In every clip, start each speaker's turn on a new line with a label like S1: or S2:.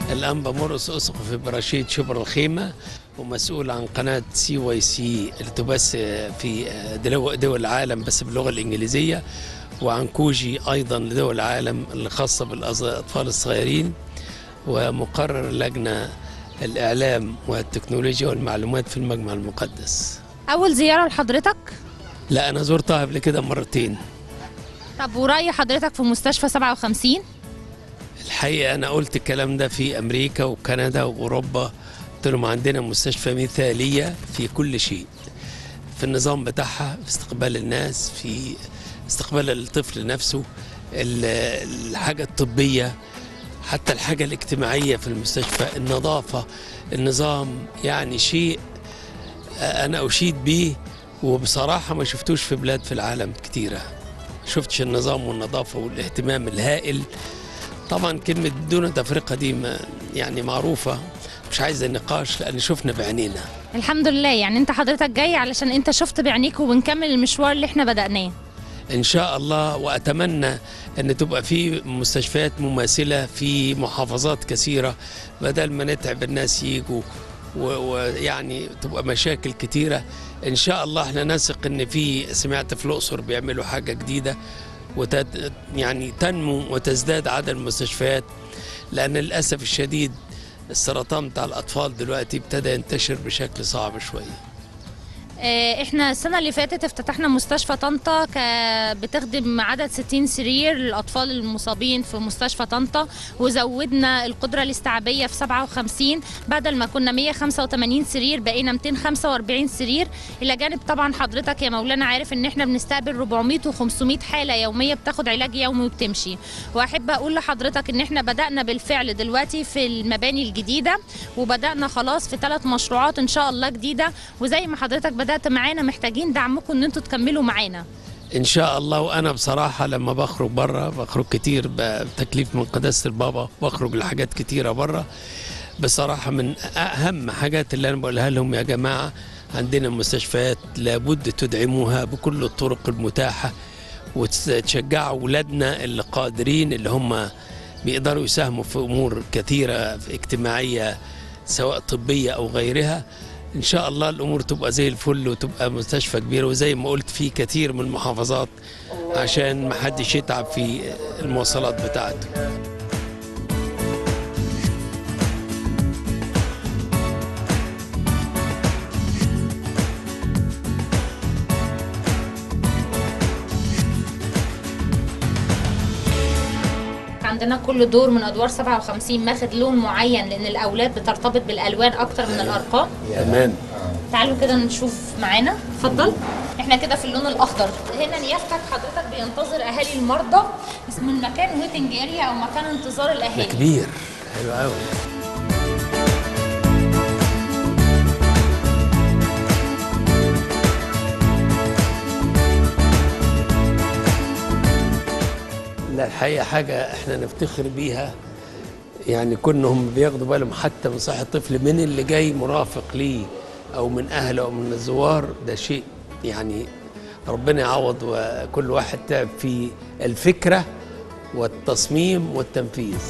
S1: الأنبا مرقس أسقف برشيد شبر الخيمة ومسؤول عن قناة سي واي سي اللي تبث في دلو- دول العالم بس باللغة الإنجليزية وعن كوجي أيضا لدول العالم اللي خاصة بالأطفال الصغيرين ومقرر لجنة الإعلام والتكنولوجيا والمعلومات في المجمع المقدس
S2: اول زياره لحضرتك
S1: لا أنا زرتها قبل كده مرتين
S2: طب وراي حضرتك في مستشفى 57
S1: الحقيقة أنا قلت الكلام ده في أمريكا وكندا وأوروبا قلت لهم عندنا مستشفى مثالية في كل شيء في النظام بتاعها في استقبال الناس في استقبال الطفل نفسه ال- الحاجة الطبية حتى الحاجة الاجتماعية في المستشفى النظافة النظام يعني شيء أنا أشيد به وبصراحة ما شفتوش في بلاد في العالم كتيرة شفتش النظام والنظافة والاهتمام الهائل طبعا كلمة دون تفرقة دي ما يعني معروفة مش عايزة نقاش لأن شفنا بعينينا
S2: الحمد لله يعني انت حضرتك جاي علشان انت شفت بعينيك وبنكمل المشوار اللي احنا بدأناه
S1: إن شاء الله وأتمنى أن تبقى في مستشفيات مماثلة في محافظات كثيرة بدل ما نتعب الناس يجوا و- ويعني تبقى مشاكل كتيرة إن شاء الله احنا نثق إن في سمعت في الأقصر بيعملوا حاجة جديدة وتد يعني تنمو وتزداد عدد المستشفيات لأن للأسف الشديد السرطان بتاع الأطفال دلوقتي ابتدى ينتشر بشكل صعب شوية
S2: اه، احنا السنة اللي فاتت افتتحنا مستشفى طنطا ك... بتخدم عدد 60 سرير للأطفال المصابين في مستشفى طنطا وزودنا القدرة الاستيعابية في 57 بدل ما كنا 185 سرير بقينا 245 سرير إلى جانب طبعا حضرتك يا مولانا عارف ان احنا بنستقبل 400 و500 حالة يومية بتاخد علاج يومي وبتمشي وأحب أقول لحضرتك ان احنا بدأنا بالفعل دلوقتي في المباني الجديدة وبدأنا خلاص في ثلاث مشروعات إن شاء الله جديدة وزي ما حضرتك بدأت معانا محتاجين دعمكم ان انتوا تكملوا معانا
S1: ان شاء الله وانا بصراحه لما بخرج بره بخرج كتير بتكليف من قداسه البابا بخرج لحاجات كتيره بره بصراحه من اهم حاجات اللي انا بقولها لهم يا جماعه عندنا مستشفيات لابد تدعموها بكل الطرق المتاحه وتشجعوا اولادنا اللي قادرين اللي هم بيقدروا يساهموا في امور كثيره في اجتماعيه سواء طبيه او غيرها ان شاء الله الامور تبقى زي الفل وتبقى مستشفى كبيره وزي ما قلت في كثير من المحافظات عشان ما حدش يتعب في المواصلات بتاعته
S2: عندنا كل دور من ادوار 57 ماخد لون معين لان الاولاد بترتبط بالالوان اكتر من الارقام
S1: تمام
S2: تعالوا كده نشوف معانا اتفضل احنا كده في اللون الاخضر هنا نيافتك حضرتك بينتظر اهالي المرضى اسمه المكان ويتنج اريا او مكان انتظار
S1: ده
S2: الاهالي
S1: كبير حلو قوي لا الحقيقه حاجه احنا نفتخر بيها يعني كونهم بياخدوا بالهم حتى من صحه الطفل من اللي جاي مرافق ليه او من اهله او من الزوار ده شيء يعني ربنا يعوض وكل واحد تعب في الفكره والتصميم والتنفيذ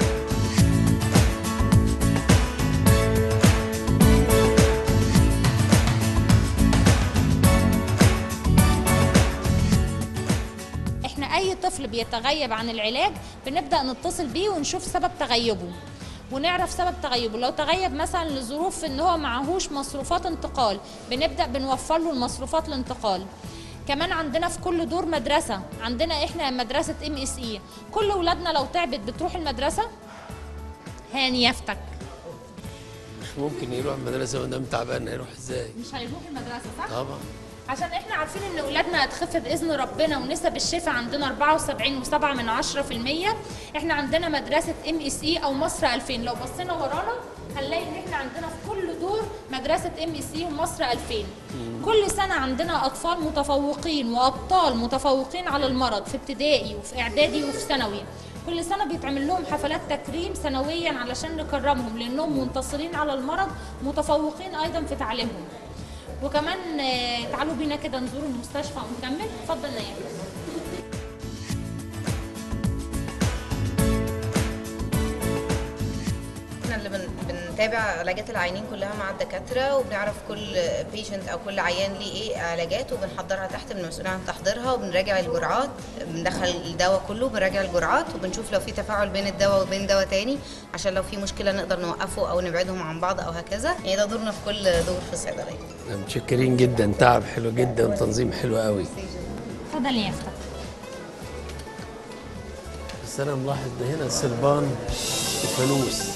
S2: احنا اي طفل بيتغيب عن العلاج بنبدا نتصل بيه ونشوف سبب تغيبه ونعرف سبب تغيبه لو تغيب مثلا لظروف ان هو معهوش مصروفات انتقال بنبدا بنوفر له المصروفات الانتقال كمان عندنا في كل دور مدرسه عندنا احنا مدرسه ام اس اي كل اولادنا لو تعبت بتروح المدرسه هاني يفتك
S1: مش ممكن يروح المدرسه وده تعبان يروح ازاي
S2: مش هيروح المدرسه صح
S1: طبعا
S2: عشان احنا عارفين ان اولادنا هتخف باذن ربنا ونسب الشفاء عندنا 74 و7 من 10% احنا عندنا مدرسه ام اس اي او مصر 2000 لو بصينا ورانا هنلاقي ان احنا عندنا في كل دور مدرسه ام اس اي ومصر 2000 كل سنه عندنا اطفال متفوقين وابطال متفوقين على المرض في ابتدائي وفي اعدادي وفي ثانوي كل سنه بيتعمل لهم حفلات تكريم سنويا علشان نكرمهم لانهم منتصرين على المرض متفوقين ايضا في تعليمهم وكمان آه، تعالوا بينا كده نزور المستشفى ونكمل اتفضل نايم
S3: بنتابع علاجات العيانين كلها مع الدكاتره وبنعرف كل بيشنت او كل عيان ليه ايه علاجات وبنحضرها تحت من المسؤول عن تحضيرها وبنراجع الجرعات بندخل الدواء كله بنراجع الجرعات وبنشوف لو في تفاعل بين الدواء وبين دواء تاني عشان لو في مشكله نقدر نوقفه او نبعدهم عن بعض او هكذا يعني ده دورنا في كل دور في الصيدليه
S1: متشكرين جدا تعب حلو جدا وتنظيم حلو قوي
S2: اتفضل يا يافطة
S1: بس انا ملاحظ ان هنا الصلبان وفانوس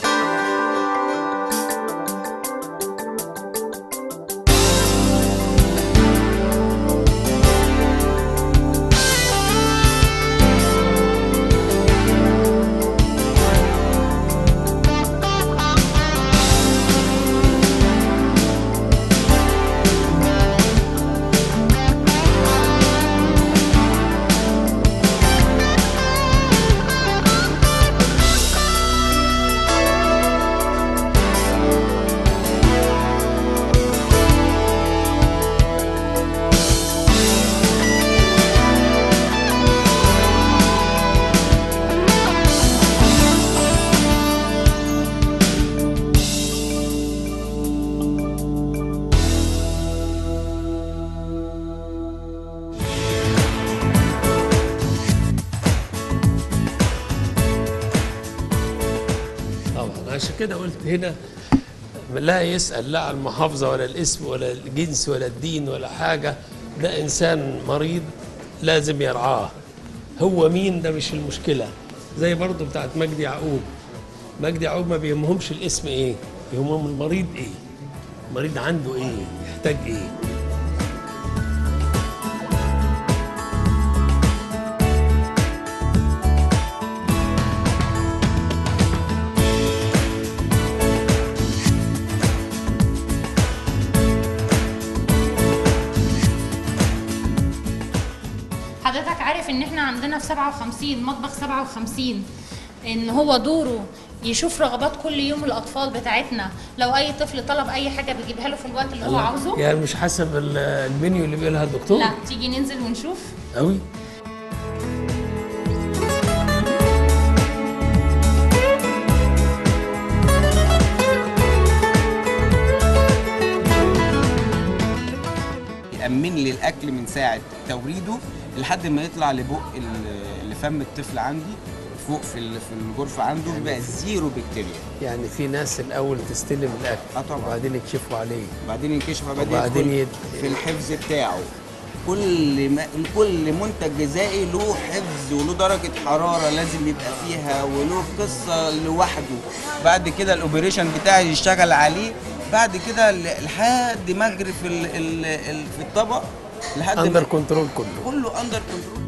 S1: طبعا عشان كده قلت هنا لا يسأل لا عن المحافظة ولا الاسم ولا الجنس ولا الدين ولا حاجة ده إنسان مريض لازم يرعاه هو مين ده مش المشكلة زي برضه بتاعت مجدي يعقوب مجدي يعقوب ما بيهمهمش الاسم ايه يهمهم المريض ايه المريض عنده ايه يحتاج ايه
S2: حضرتك عارف ان احنا عندنا في 57 مطبخ 57 ان هو دوره يشوف رغبات كل يوم الاطفال بتاعتنا لو اي طفل طلب اي حاجه بيجيبها له في الوقت اللي هو عاوزه
S1: يعني مش حسب ال- المنيو اللي بيقولها الدكتور
S2: لا تيجي ننزل ونشوف
S1: قوي
S4: يأمن لي الأكل من ساعة توريده لحد ما يطلع لبق ال- لفم الطفل عندي فوق في ال- في الغرفة عنده بيبقى زيرو بكتيريا
S1: يعني في ناس الاول تستلم الاكل
S4: آه طبعاً.
S1: وبعدين يكشفوا عليه
S4: وبعدين ينكشف وبعدين
S1: وبعدين
S4: يدخل
S1: يد-
S4: في الحفظ بتاعه كل ما كل منتج غذائي له حفظ وله درجة حرارة لازم يبقى فيها وله قصة لوحده بعد كده الاوبريشن بتاعي يشتغل عليه بعد كده ل- لحد ما اجري في ال- ال- ال- في الطبق لحد
S1: اندر
S4: ما
S1: كنترول كله
S4: كله اندر كنترول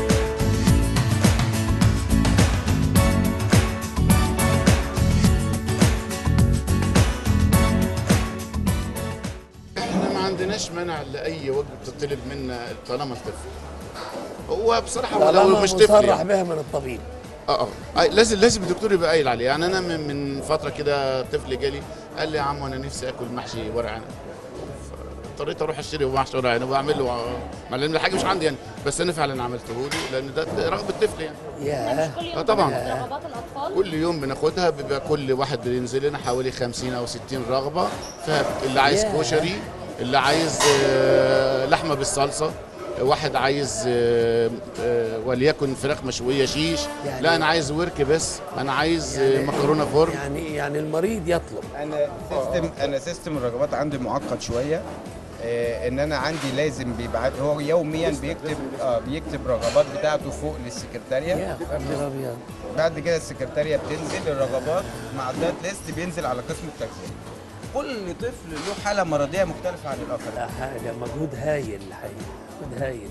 S5: احنا ما عندناش منع لاي وجبه بتطلب منا طالما الطفل هو بصراحه هو لو
S1: طالما
S5: مش طفل
S1: مصرح
S5: يعني.
S1: بها من الطبيب
S5: اه اه أي- لازم لازم الدكتور يبقى قايل عليه يعني انا من, من فتره كده طفل جالي قال لي يا عم انا نفسي اكل محشي ورق عنب اضطريت اروح اشتري محشي ورق عنب واعمل له مع لان الحاجه مش عندي يعني بس انا فعلا عملته له لان ده رغبه الطفل يعني
S1: ياه
S2: كل يوم
S5: آه طبعاً.
S2: بناخد رغبات الاطفال
S5: كل يوم بناخدها بيبقى كل واحد بينزل لنا حوالي 50 او 60 رغبه فاللي عايز
S1: ياه.
S5: كشري اللي عايز آه، لحمه بالصلصه واحد عايز آه، آه، وليكن فراخ مشويه شيش
S1: يعني-
S5: لا انا عايز ورك بس انا عايز آه، مكرونه فرن
S1: يعني يعني المريض يطلب
S6: انا سيستم انا سيستم الرغبات عندي معقد شويه آه، ان انا عندي لازم بيبعت هو يوميا بيكتب اه بيكتب رغبات بتاعته فوق للسكرتاريه
S1: يا خبر ابيض
S6: بعد كده السكرتاريه بتنزل الرغبات مع الدايت ليست بينزل على قسم التغذيه
S4: كل طفل له حالة مرضية مختلفة عن الآخر
S1: لا حاجه مجهود هايل الحقيقه مجهود هايل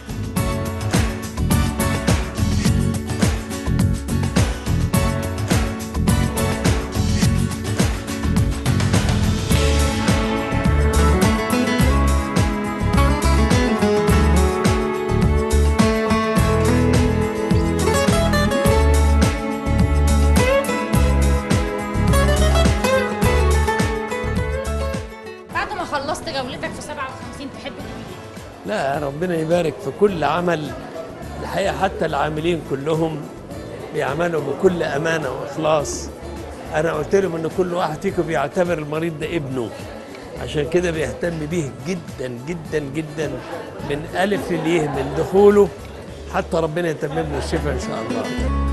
S2: بعد ما خلصت جولتك في 57 تحب تقول ايه؟
S1: لا ربنا يبارك في كل عمل الحقيقه حتى العاملين كلهم بيعملوا بكل امانه واخلاص انا قلت لهم ان كل واحد فيكم بيعتبر المريض ده ابنه عشان كده بيهتم بيه جدا جدا جدا من الف لليه من دخوله حتى ربنا يتمم له الشفاء ان شاء الله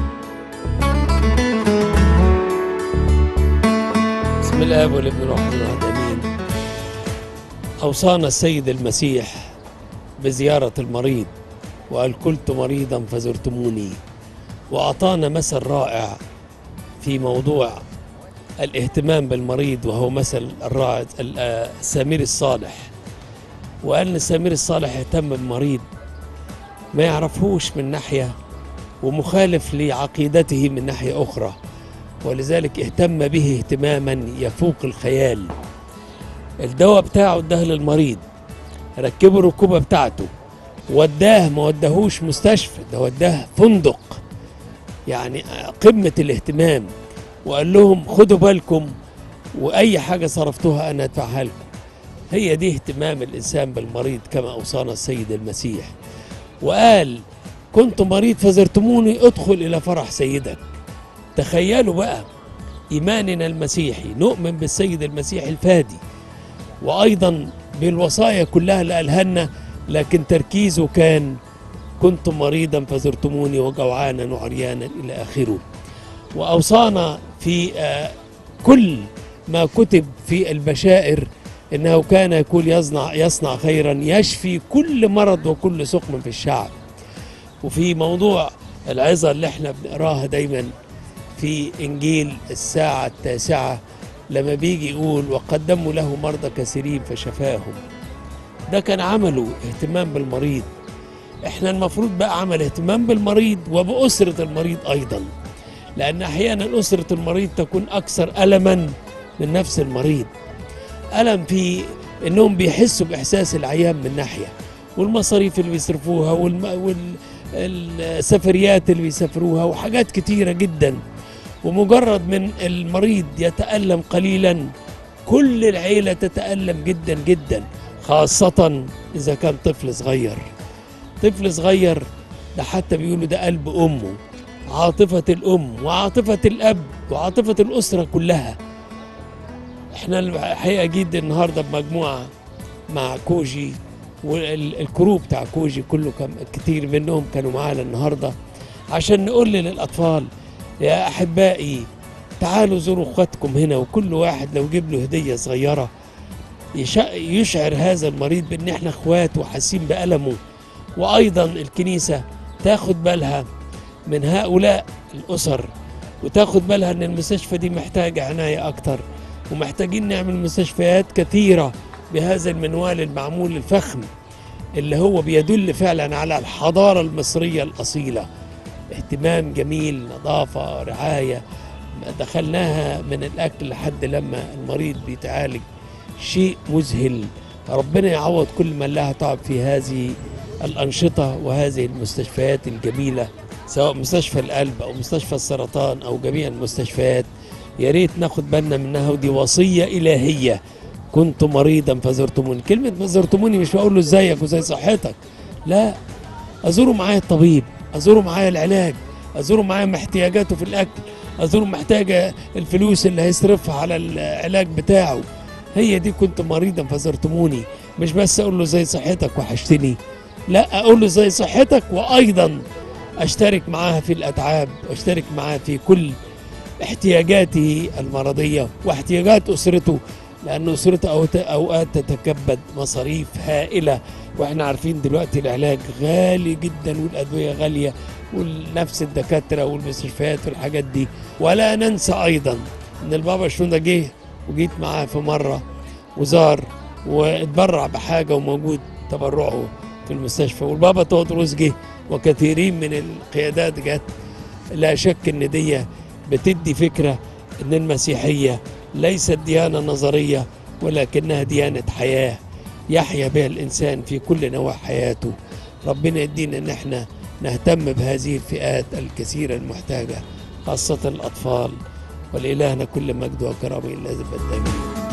S1: بسم الله والابن والروح القدس امين اوصانا السيد المسيح بزياره المريض وقال كنت مريضا فزرتموني واعطانا مثل رائع في موضوع الاهتمام بالمريض وهو مثل الراعي السامري الصالح وقال ان السامري الصالح اهتم بالمريض ما يعرفهوش من ناحيه ومخالف لعقيدته من ناحيه اخرى ولذلك اهتم به اهتماما يفوق الخيال الدواء بتاعه اداه للمريض ركبوا الركوبه بتاعته وداه ما وداهوش مستشفى ده وداه فندق يعني قمه الاهتمام وقال لهم خدوا بالكم واي حاجه صرفتوها انا ادفعها لكم هي دي اهتمام الانسان بالمريض كما اوصانا السيد المسيح وقال كنت مريض فزرتموني ادخل الى فرح سيدك تخيلوا بقى ايماننا المسيحي نؤمن بالسيد المسيح الفادي وايضا بالوصايا كلها اللي قالها لنا لكن تركيزه كان كنت مريضا فزرتموني وجوعانا وعريانا الى اخره واوصانا في آه، كل ما كتب في البشائر انه كان يقول يصنع يصنع خيرا يشفي كل مرض وكل سقم في الشعب وفي موضوع العظه اللي احنا بنقراها دايما في انجيل الساعه التاسعه لما بيجي يقول وقدموا له مرضى كثيرين فشفاهم ده كان عمله اهتمام بالمريض احنا المفروض بقى عمل اهتمام بالمريض وبأسرة المريض أيضا لأن أحيانا أسرة المريض تكون أكثر ألما من نفس المريض ألم في إنهم بيحسوا بإحساس العيان من ناحية والمصاريف اللي بيصرفوها والم... والسفريات اللي بيسافروها وحاجات كتيرة جدا ومجرد من المريض يتألم قليلا كل العيلة تتألم جدا جدا خاصة إذا كان طفل صغير طفل صغير ده حتى بيقولوا ده قلب أمه عاطفة الأم وعاطفة الأب وعاطفة الأسرة كلها احنا الحقيقة جيد النهاردة بمجموعة مع كوجي والكرو بتاع كوجي كله كم كتير منهم كانوا معانا النهاردة عشان نقول للأطفال يا أحبائي تعالوا زوروا اخواتكم هنا وكل واحد لو جيب له هدية صغيرة يش- يشعر هذا المريض بان احنا اخوات وحاسين بألمه وايضا الكنيسة تاخد بالها من هؤلاء الاسر وتاخد بالها ان المستشفى دي محتاجة عناية اكتر ومحتاجين نعمل مستشفيات كثيرة بهذا المنوال المعمول الفخم اللي هو بيدل فعلا على الحضارة المصرية الأصيلة اهتمام جميل نظافة رعاية دخلناها من الأكل لحد لما المريض بيتعالج شيء مذهل ربنا يعوض كل من لها تعب في هذه الأنشطة وهذه المستشفيات الجميلة سواء مستشفى القلب أو مستشفى السرطان أو جميع المستشفيات يا ريت ناخد بالنا منها ودي وصية إلهية كنت مريضا فزرتموني كلمة فزرتموني مش بقول له ازيك وزي صحتك لا أزوره معايا الطبيب أزوره معايا العلاج أزوره معايا احتياجاته في الأكل أزوره محتاجة الفلوس اللي هيصرفها على العلاج بتاعه هي دي كنت مريضا فزرتموني مش بس أقول له زي صحتك وحشتني لا أقول له زي صحتك وأيضا أشترك معاها في الأتعاب وأشترك معاه في كل احتياجاته المرضية واحتياجات أسرته لأن أسرته أوت- أوقات تتكبد مصاريف هائلة وإحنا عارفين دلوقتي العلاج غالي جدا والأدوية غالية ونفس الدكاترة والمستشفيات والحاجات دي ولا ننسى أيضا إن البابا شنودة جه وجيت معاه في مرة وزار واتبرع بحاجة وموجود تبرعه في المستشفى والبابا تودروس جه وكثيرين من القيادات جت لا شك ان دي بتدي فكره ان المسيحيه ليست ديانه نظريه ولكنها ديانه حياه يحيا بها الانسان في كل نواحي حياته ربنا يدينا ان احنا نهتم بهذه الفئات الكثيره المحتاجه خاصه الاطفال ولالهنا كل مجد وكرامه الا ذي الدائمين